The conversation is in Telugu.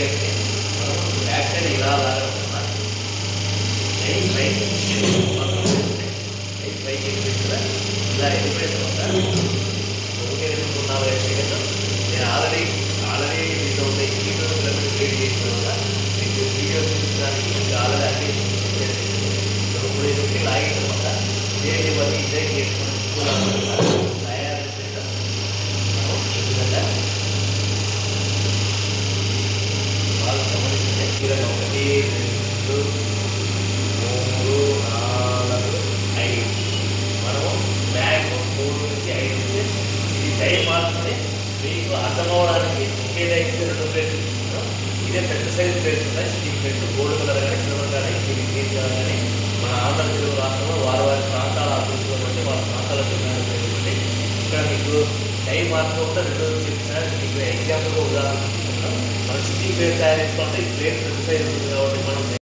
ప్లేట్ని మనం బ్యాక్ సైడ్ ఇలా లాగాలన్నమాట నెయ్యి పైకి నెయ్యి పైకి వెళ్ళిపోయిందా ఇలా వెళ్ళిపోయిన తర్వాత ఒకటి రెండు మూడు నాలుగు ఐదు సెకండ్ నేను ఆల్రెడీ ఆల్రెడీ మీతో ఉన్న ఈ వీడియో పిల్లలు క్రియేట్ చేసిన తర్వాత మీకు వీడియో చూపించడానికి మీకు ఆల్రెడీ అన్ని ఇప్పుడు ఇది లాగిన తర్వాత నేను ఇవన్నీ ఇదే చేసుకుని తయారు చేసిన ఎందుకంటే వాళ్ళు గమనించే కీలకం ఒకటి రెండు మూడు నాలుగు ఐదు మనము మ్యాక్సిమం మూడు నుంచి ఐదు నుంచి ఇది టైం మాత్రమే మీకు అర్థం అవడానికి ఒకే టైం రెండు ప్లేట్లు తీసుకున్నాం ఇదే పెద్ద సైజు ప్లేట్స్ ఉన్నాయి స్టీల్ ప్లేట్లు గోల్డ్ కలర్ కానీ సిల్వర్ కానీ ఇది గ్రీన్ కలర్ కానీ మన ఆంధ్ర తెలుగు రాష్ట్రంలో వారి వారి ప్రాంతాల అభివృద్ధిలో బట్టి వాళ్ళ ప్రాంతాల డిమాండ్ పెరుగుతుంది ఇక్కడ మీకు టైం మాత్రం కూడా రెండు చెప్పిన మీకు ఎగ్జాంపుల్గా ఉదాహరణ తీసుకుంటాం మనం స్టీల్ ప్లేట్ తయారు చేసుకుంటే ఈ ప్లేట్ పెద్ద సైజు ఉంటుంది కాబట్టి మనం